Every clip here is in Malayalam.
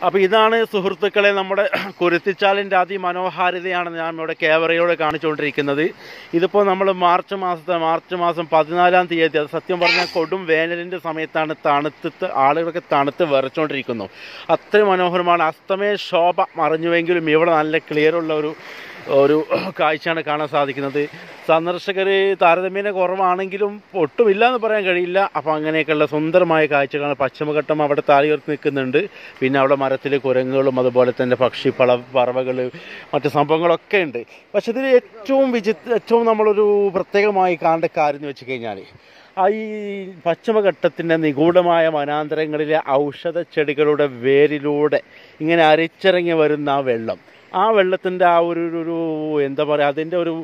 അപ്പോൾ ഇതാണ് സുഹൃത്തുക്കളെ നമ്മുടെ കുരുത്തിച്ചാലിൻ്റെ അതിമനോഹാരിതയാണ് ഞാൻ ഇവിടെ ക്യാമറയോടെ കാണിച്ചുകൊണ്ടിരിക്കുന്നത് ഇതിപ്പോൾ നമ്മൾ മാർച്ച് മാസത്തെ മാർച്ച് മാസം പതിനാലാം തീയതി അത് സത്യം പറഞ്ഞാൽ കൊടും വേനലിൻ്റെ സമയത്താണ് തണുത്ത് ആളുകളൊക്കെ തണുത്ത് വിറച്ചുകൊണ്ടിരിക്കുന്നു അത്രയും മനോഹരമാണ് അസ്തമയ ശോഭ മറഞ്ഞുവെങ്കിലും ഇവിടെ നല്ല ക്ലിയർ ഉള്ള ഒരു ഒരു കാഴ്ചയാണ് കാണാൻ സാധിക്കുന്നത് സന്ദർശകർ താരതമ്യേന കുറവാണെങ്കിലും ഒട്ടുമില്ല എന്ന് പറയാൻ കഴിയില്ല അപ്പോൾ അങ്ങനെയൊക്കെയുള്ള സുന്ദരമായ കാഴ്ചകളാണ് പശ്ചിമഘട്ടം അവിടെ താലിയുയർത്തി നിൽക്കുന്നുണ്ട് പിന്നെ അവിടെ മരത്തിൽ കുരങ്ങുകളും അതുപോലെ തന്നെ പക്ഷി പള പറവകൾ മറ്റു സംഭവങ്ങളൊക്കെ ഉണ്ട് പക്ഷെ ഇതിൽ ഏറ്റവും വിചിത്ര ഏറ്റവും നമ്മളൊരു പ്രത്യേകമായി കാണേണ്ട കാര്യം എന്ന് വെച്ച് കഴിഞ്ഞാൽ ആ ഈ പശ്ചിമഘട്ടത്തിൻ്റെ നിഗൂഢമായ വനാന്തരങ്ങളിലെ ഔഷധ ചെടികളുടെ വേരിലൂടെ ഇങ്ങനെ അരിച്ചിറങ്ങി വരുന്ന ആ വെള്ളം ആ വെള്ളത്തിൻ്റെ ആ ഒരു ഒരു- ഒരു എന്താ പറയുക അതിൻ്റെ ഒരു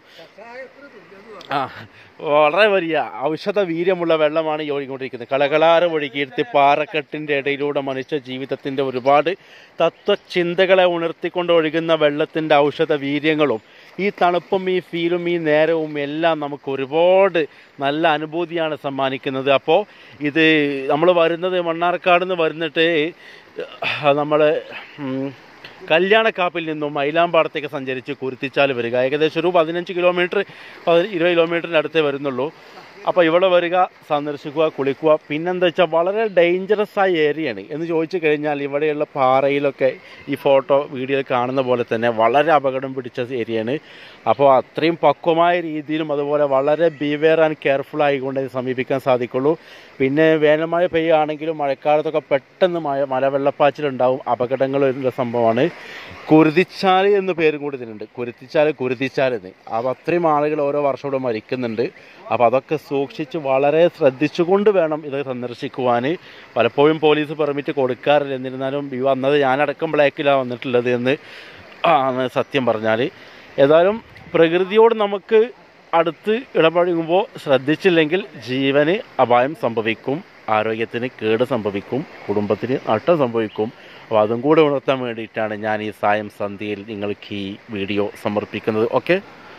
ആ വളരെ വലിയ ഔഷധ വീര്യമുള്ള വെള്ളമാണ് ഈ ഒഴുകിക്കൊണ്ടിരിക്കുന്നത് കളകളാറ് ഒഴുകിയെടുത്ത് പാറക്കെട്ടിൻ്റെ ഇടയിലൂടെ മനുഷ്യ ജീവിതത്തിൻ്റെ ഒരുപാട് തത്വചിന്തകളെ ഉണർത്തിക്കൊണ്ട് ഒഴുകുന്ന വെള്ളത്തിൻ്റെ ഔഷധ വീര്യങ്ങളും ഈ തണുപ്പും ഈ ഫീലും ഈ നേരവും എല്ലാം നമുക്ക് ഒരുപാട് നല്ല അനുഭൂതിയാണ് സമ്മാനിക്കുന്നത് അപ്പോൾ ഇത് നമ്മൾ വരുന്നത് മണ്ണാർക്കാട് നിന്ന് വരുന്നിട്ട് നമ്മൾ കല്യാണക്കാപ്പിൽ നിന്നും മൈലാമ്പാടത്തേക്ക് സഞ്ചരിച്ച് കുരുത്തിച്ചാൽ വരിക ഏകദേശം ഒരു പതിനഞ്ച് കിലോമീറ്റർ പതി- ഇരുപത് കിലോമീറ്ററിൻ്റെ അടുത്തേ വരുന്നുള്ളൂ അപ്പോൾ ഇവിടെ വരിക സന്ദർശിക്കുക കുളിക്കുക പിന്നെന്താ വെച്ചാൽ വളരെ ഡേഞ്ചറസ് ആയ ഏരിയയാണ് എന്ന് ചോദിച്ചു കഴിഞ്ഞാൽ ഇവിടെയുള്ള പാറയിലൊക്കെ ഈ ഫോട്ടോ വീഡിയോയിൽ കാണുന്ന പോലെ തന്നെ വളരെ അപകടം പിടിച്ച ഏരിയയാണ് അപ്പോൾ അത്രയും പക്വമായ രീതിയിലും അതുപോലെ വളരെ ബീവെയർ ആൻഡ് കെയർഫുൾ ആയിക്കൊണ്ട് ഇത് സമീപിക്കാൻ സാധിക്കുള്ളൂ പിന്നെ വേനൽമഴ പെയ്യുകയാണെങ്കിലും മഴക്കാലത്തൊക്കെ പെട്ടെന്ന് മഴ മലവെള്ളപ്പാച്ചിലുണ്ടാവും അപകടങ്ങളുള്ള സംഭവമാണ് കുരുതിച്ചാൽ എന്ന് പേരും കൂടി ഇതിനുണ്ട് കുരുത്തിച്ചാൽ കുരുതിച്ചാൽ എന്ന് അപ്പോൾ അത്രയും ആളുകൾ ഓരോ വർഷം ഇവിടെ മരിക്കുന്നുണ്ട് അപ്പോൾ അതൊക്കെ സൂക്ഷിച്ച് വളരെ ശ്രദ്ധിച്ചുകൊണ്ട് വേണം ഇത് സന്ദർശിക്കുവാൻ പലപ്പോഴും പോലീസ് പെർമിറ്റ് കൊടുക്കാറില്ല എന്നിരുന്നാലും ഈ വന്നത് ഞാനടക്കം ബ്ലാക്കിലാണ് വന്നിട്ടുള്ളത് എന്ന് ആണ് സത്യം പറഞ്ഞാൽ ഏതായാലും പ്രകൃതിയോട് നമുക്ക് അടുത്ത് ഇടപഴകുമ്പോൾ ശ്രദ്ധിച്ചില്ലെങ്കിൽ ജീവന് അപായം സംഭവിക്കും ആരോഗ്യത്തിന് കേട് സംഭവിക്കും കുടുംബത്തിന് നഷ്ടം സംഭവിക്കും അപ്പോൾ അതും കൂടെ ഉണർത്താൻ വേണ്ടിയിട്ടാണ് ഞാൻ ഈ സായം സന്ധ്യയിൽ നിങ്ങൾക്ക് ഈ വീഡിയോ സമർപ്പിക്കുന്നത് ഓക്കെ